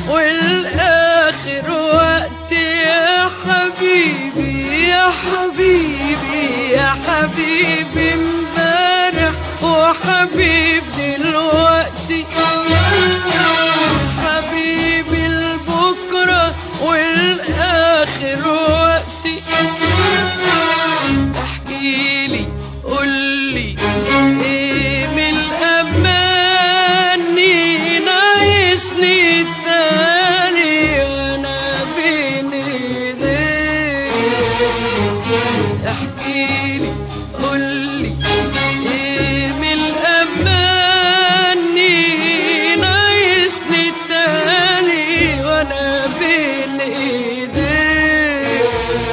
والآخر وقت يا حبيبي يا حبيبي يا حبيبي امبارح وحبيب دلوقتي حبيبي البكرة والآخر وقتي احكيلي قولي ايه من الأماني ناقصني التاني وانا بين ايديك احكيلي قولي ايه من الأماني ناقصني التاني وانا بين ايديك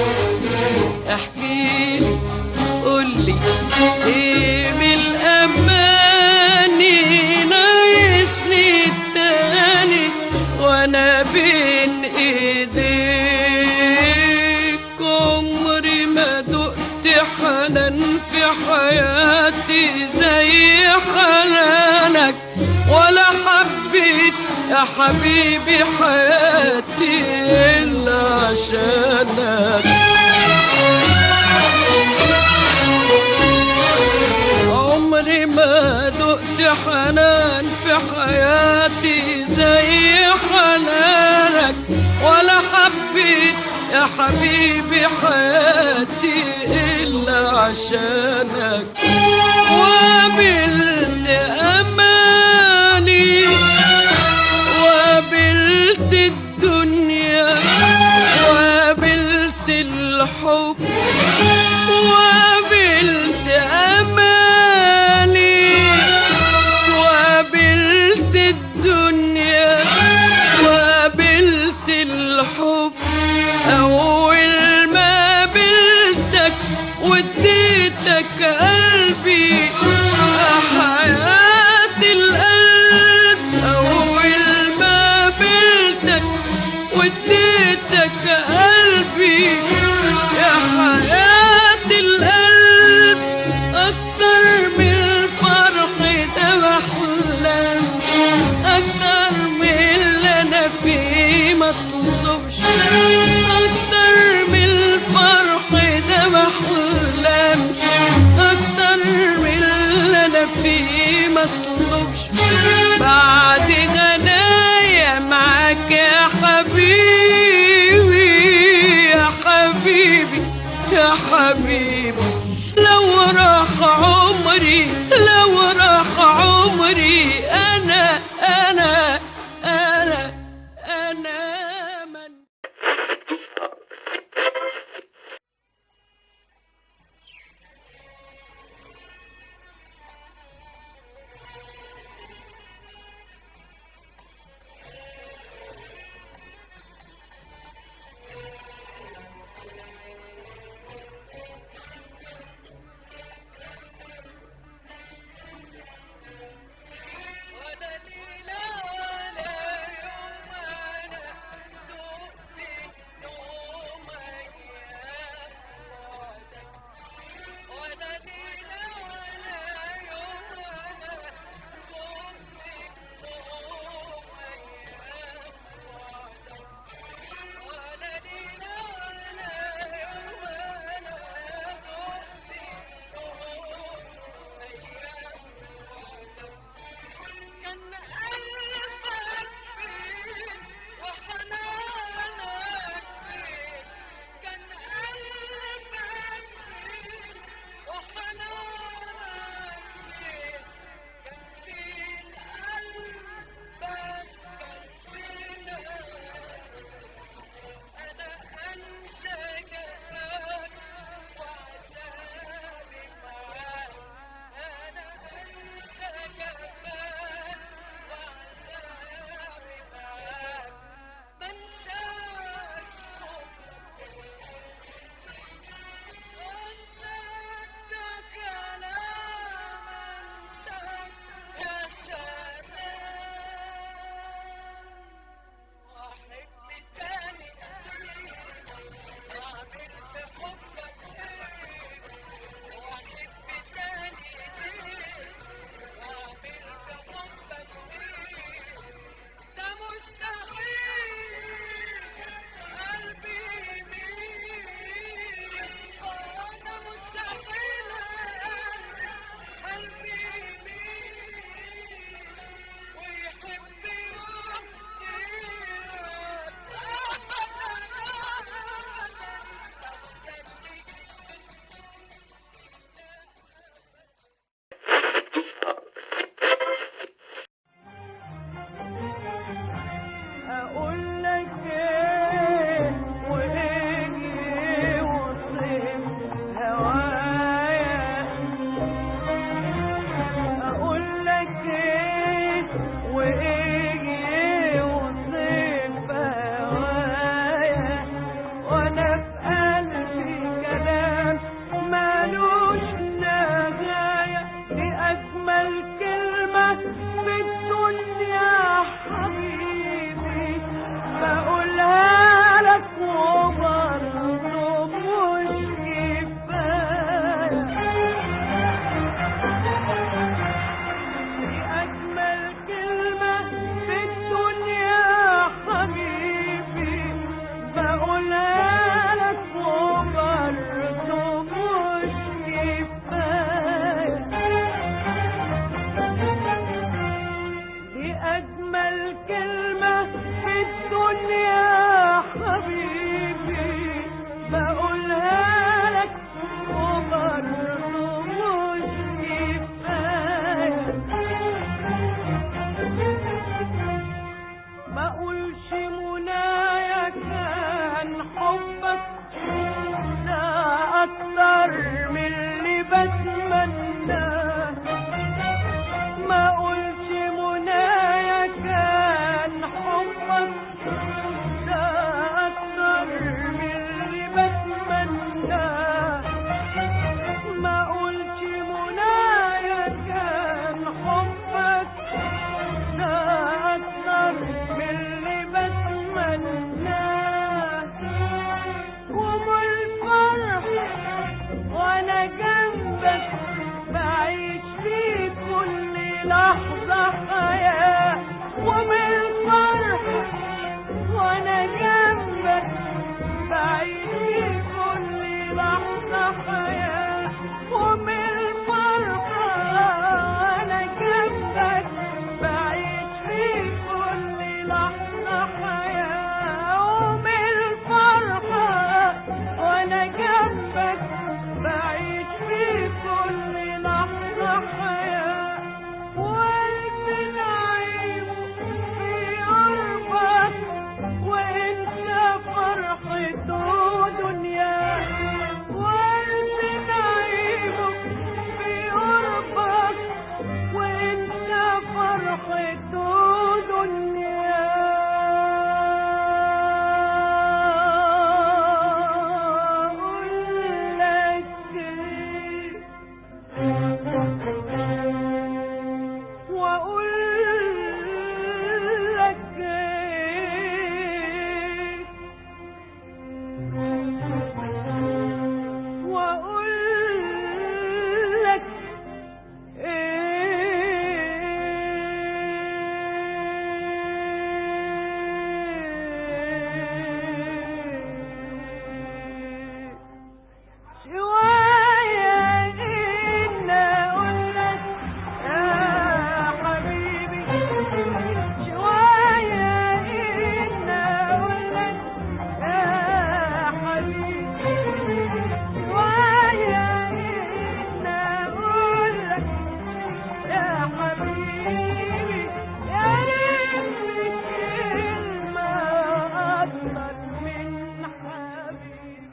احكيلي قولي ايه من الاماني ناقصني التاني وانا بين ايديك عمري ما دقت حنان في حياتي زي حنانك ولا حبيت يا حبيبي حياتي الا عشانك عمري ما دقت حنان في حياتي زي حنانك ولا حبيت يا حبيبي حياتي إلا عشانك وقابلت أماني وقابلت الدنيا وقابلت الحب وقابلت أمالي وقابلت الدنيا وقابلت الحب أول ما قابلتك واديتك قلبي حياة القلب أول ما قابلتك واديتك قلبي يا حياة القلب أكتر من الفرح ده بحلم أكتر من اللي أنا فيه مطلوبش أكتر من الفرح ده بحلم أكتر من اللي أنا فيه مطلوبش بعد غنايا معاك يا حبيبي يا حبيبي يا حبيبي لو راح عمري لو راح عمري أنا أنا أنا أنا من ولا ليلة في الدنيا حبيبي بقولها لك وبرضه مش كفاية أجمل كلمة في الدنيا حبيبي بقولها لك وبرضه مش كفاية دي أجمل كلمة في الدنيا حبيبي بقولها لك وبرضه مش كفاية ما اقولش منايا كان حبك ده اكتر من اللي بتمناه ما اقولش منايا كان حبك ده اكتر من اللي بتمناه ما اقولش منايا كان حبك ده اكتر من اللي بتمناه ومن الفرح وانا جنبك بعيش في كل لحظة حياة ومن الفرح وانا جنبك بعيش في كل لحظة حياة ومن الفرح وانا جنبك بعيش في كل لحظة حياة ومن الفرح وانا جنبك بعيش في كل لحظة حياة وقلب نعيم في قربك وانت فرحته دنيا وقلب نعيم في قربك وانت فرحته دنيا أقول لك إيه وأقول لك إيه وأقول لك إيه شوية إن أقول لك يا حبيبي شوية إن أقول لك يا حبيبي شوية إن أقول لك يا حبيبي يا ريت كلمة أكتر من حبيبي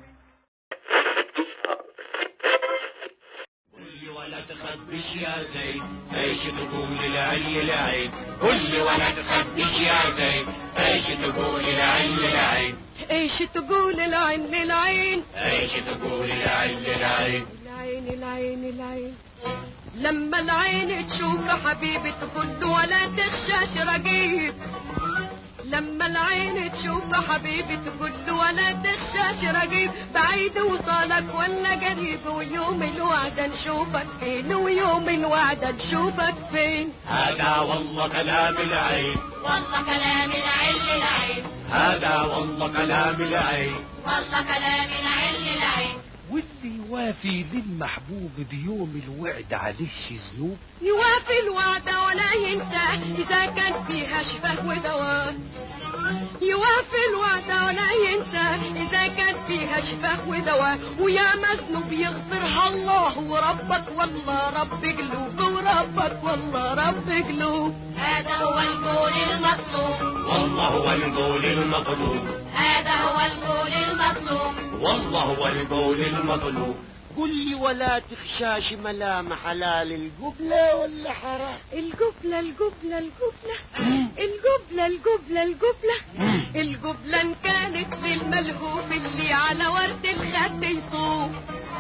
قل لي ولا تخبش يا زيد ايش تقول العين العين قل لي ولا تخبش يا زيد ايش تقول العين العين ايش تقول العين للعين ايش تقول العين العين العين العين العين لما العين تشوف حبيبي تفض ولا تخشاش رقيب لما العين تشوف حبيبي تفض ولا تخشاش رقيب بعيد وصالك ولا قريب ويوم الوعدة نشوفك فين ويوم الوعدة نشوفك فين هذا والله كلام العين والله كلام العين للعين هذا والله كلام العين والله كلام العين للعين واللي يوافي للمحبوب بيوم الوعد عليش ذنوب يوافي الوعدة ولا ينسى إذا كان فيها شفاه ودواء يوافي الوعدة ولا ينسى إذا كان فيها شفاه ودواء ويا مذنوب يغفرها الله وربك والله رب قلوب وربك والله رب قلوب هذا هو القول المطلوب والله هو القول المطلوب هذا هو القول المطلوب والله هو القول المطلوب قل لي ولا تخشاش ملامح حلال القبلة ولا حرام القبلة القبلة القبلة القبلة القبلة القبلة القبلة إن كانت للملهوف اللي على ورد الخد يطوف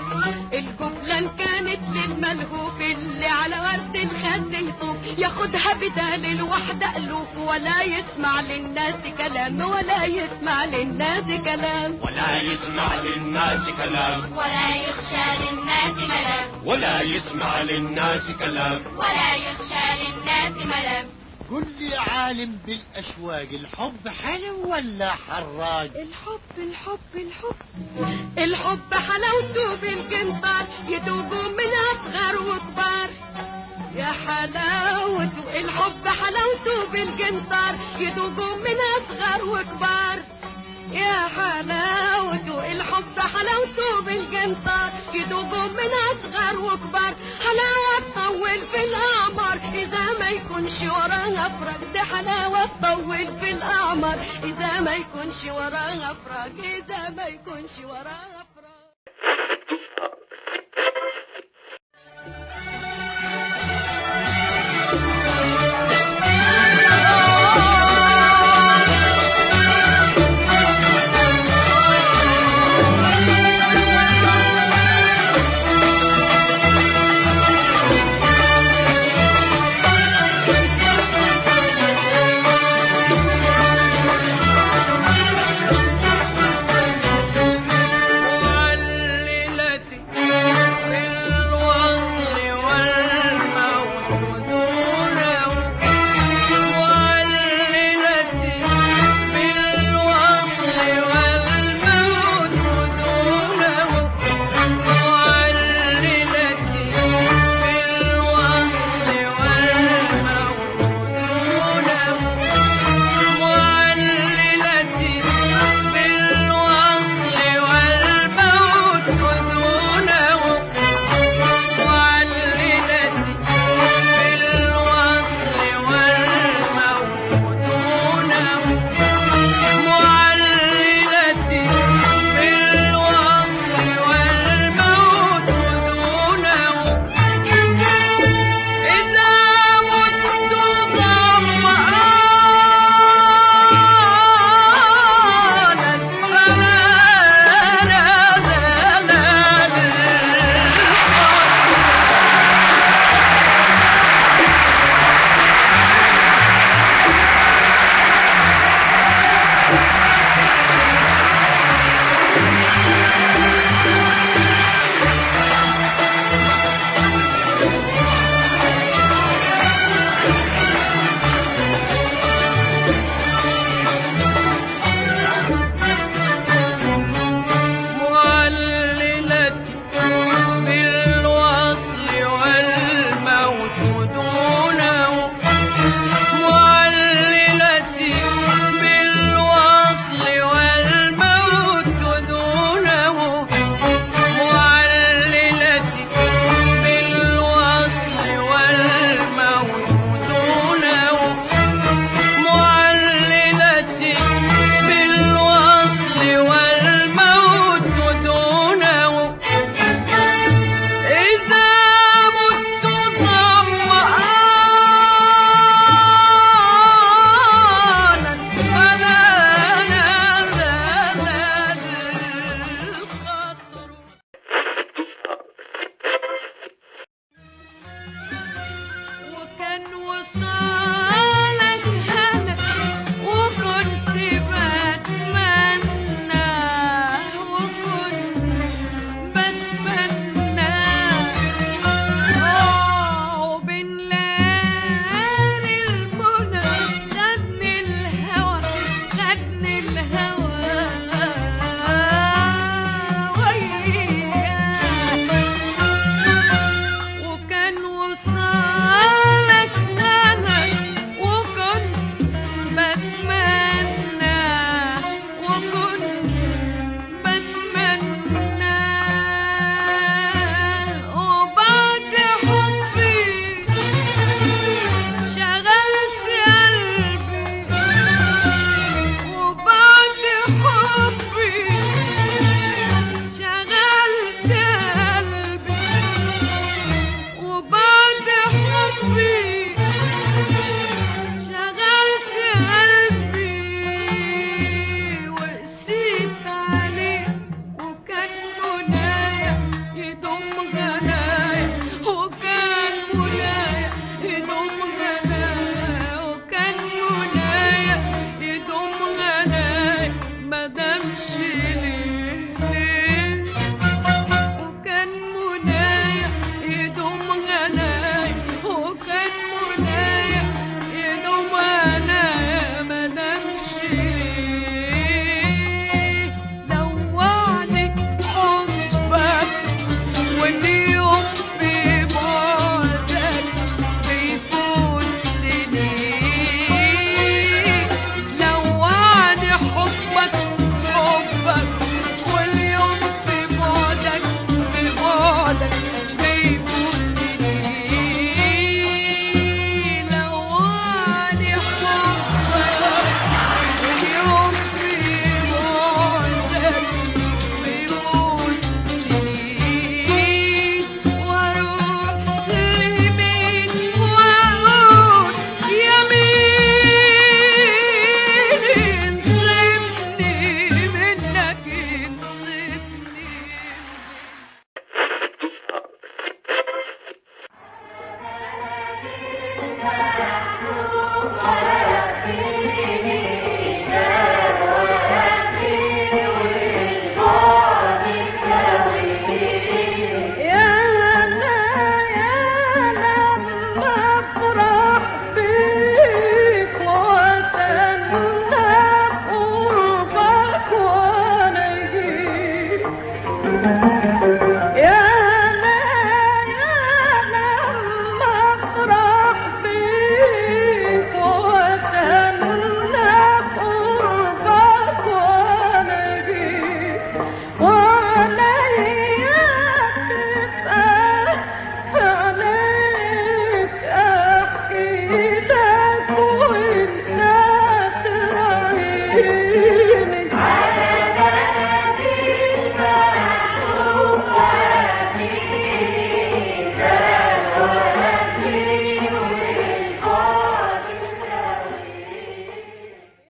الجبلة كانت للملهوف اللي على ورد الخد يطوف ياخدها بدال الوحدة ألوف ولا يسمع للناس كلام ولا يسمع للناس كلام ولا يسمع للناس كلام ولا يخشى للناس ملام ولا يسمع للناس كلام ولا يخشى للناس ملام قل لي يا عالم بالاشواق الحب حلو ولا حراج الحب الحب الحب الحب حلاوته بالقنطار يدوبوا من أصغر وكبار يا حلاوته الحب حلاوته بالقنطار يدوبوا من أصغر وكبار يا حلاوته الحب حلاوته بالقنطار يدوبوا من أصغر وكبار حلاوة تطول في الأعمار إذا ما يكونش وراها فراق دي حلاوة تطول في الأعمار إذا ما يكونش وراها فراق إذا ما يكونش وراها